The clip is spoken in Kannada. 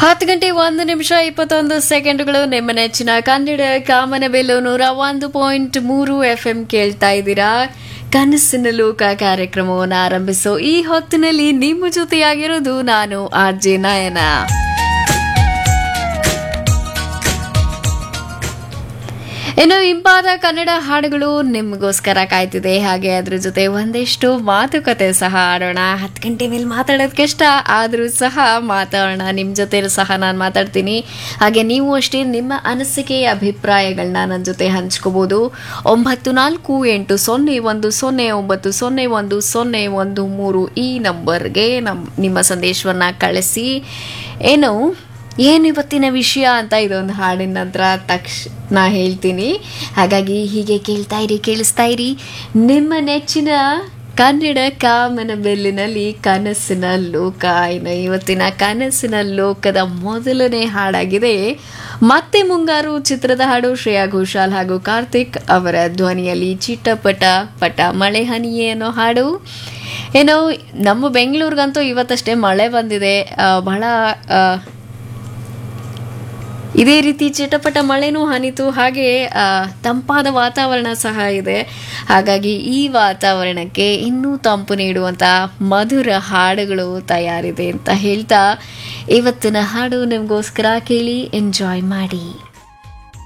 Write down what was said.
ಹತ್ತು ಗಂಟೆ ಒಂದು ನಿಮಿಷ ಇಪ್ಪತ್ತೊಂದು ಸೆಕೆಂಡ್ಗಳು ನಿಮ್ಮ ನೆಚ್ಚಿನ ಕನ್ನಡ ಕಾಮನ ಬೆಲ್ಲು ನೂರ ಒಂದು ಪಾಯಿಂಟ್ ಮೂರು ಎಫ್ ಎಂ ಕೇಳ್ತಾ ಇದ್ದೀರಾ ಕನಸಿನ ಲೋಕ ಕಾರ್ಯಕ್ರಮವನ್ನು ಆರಂಭಿಸೋ ಈ ಹೊತ್ತಿನಲ್ಲಿ ನಿಮ್ಮ ಜೊತೆಯಾಗಿರೋದು ನಾನು ಆರ್ ಜೆ ನಯನ ಇನ್ನು ಇಂಪಾದ ಕನ್ನಡ ಹಾಡುಗಳು ನಿಮಗೋಸ್ಕರ ಕಾಯ್ತಿದೆ ಹಾಗೆ ಅದ್ರ ಜೊತೆ ಒಂದಿಷ್ಟು ಮಾತುಕತೆ ಸಹ ಆಡೋಣ ಹತ್ತು ಗಂಟೆ ಮೇಲೆ ಮಾತಾಡೋದು ಕಷ್ಟ ಆದರೂ ಸಹ ಮಾತಾಡೋಣ ನಿಮ್ಮ ಜೊತೆ ಸಹ ನಾನು ಮಾತಾಡ್ತೀನಿ ಹಾಗೆ ನೀವು ಅಷ್ಟೇ ನಿಮ್ಮ ಅನಿಸಿಕೆ ಅಭಿಪ್ರಾಯಗಳನ್ನ ನನ್ನ ಜೊತೆ ಹಂಚ್ಕೋಬೋದು ಒಂಬತ್ತು ನಾಲ್ಕು ಎಂಟು ಸೊನ್ನೆ ಒಂದು ಸೊನ್ನೆ ಒಂಬತ್ತು ಸೊನ್ನೆ ಒಂದು ಸೊನ್ನೆ ಒಂದು ಮೂರು ಈ ನಂಬರ್ಗೆ ನಮ್ ನಿಮ್ಮ ಸಂದೇಶವನ್ನು ಕಳಿಸಿ ಏನು ಏನು ಇವತ್ತಿನ ವಿಷಯ ಅಂತ ಇದೊಂದು ಹಾಡಿನ ನಂತರ ತಕ್ಷಣ ಹೇಳ್ತೀನಿ ಹಾಗಾಗಿ ಹೀಗೆ ಕೇಳ್ತಾ ಇರಿ ಕೇಳಿಸ್ತಾ ಇರಿ ನಿಮ್ಮ ನೆಚ್ಚಿನ ಕನ್ನಡ ಕಾಮನ ಬೆಲ್ಲಿನಲ್ಲಿ ಕನಸಿನ ಲೋಕ ಇನ್ನು ಇವತ್ತಿನ ಕನಸಿನ ಲೋಕದ ಮೊದಲನೇ ಹಾಡಾಗಿದೆ ಮತ್ತೆ ಮುಂಗಾರು ಚಿತ್ರದ ಹಾಡು ಶ್ರೇಯಾ ಘೋಷಾಲ್ ಹಾಗೂ ಕಾರ್ತಿಕ್ ಅವರ ಧ್ವನಿಯಲ್ಲಿ ಚಿಟ್ಟಪಟ ಪಟ ಮಳೆ ಹನಿಯೇ ಅನ್ನೋ ಹಾಡು ಏನೋ ನಮ್ಮ ಬೆಂಗಳೂರಿಗಂತೂ ಇವತ್ತಷ್ಟೇ ಮಳೆ ಬಂದಿದೆ ಆ, ಬಹಳ ಆ, ಇದೇ ರೀತಿ ಚಿಟಪಟ ಮಳೆನೂ ಹನಿತು ಹಾಗೆ ಆ, ತಂಪಾದ ವಾತಾವರಣ ಸಹ ಇದೆ ಹಾಗಾಗಿ ಈ ವಾತಾವರಣಕ್ಕೆ ಇನ್ನೂ ತಂಪು ನೀಡುವಂಥ ಮಧುರ ಹಾಡುಗಳು ತಯಾರಿದೆ ಅಂತ ಹೇಳ್ತಾ ಇವತ್ತಿನ ಹಾಡು ನಿಮಗೋಸ್ಕರ ಕೇಳಿ ಎಂಜಾಯ್ ಮಾಡಿ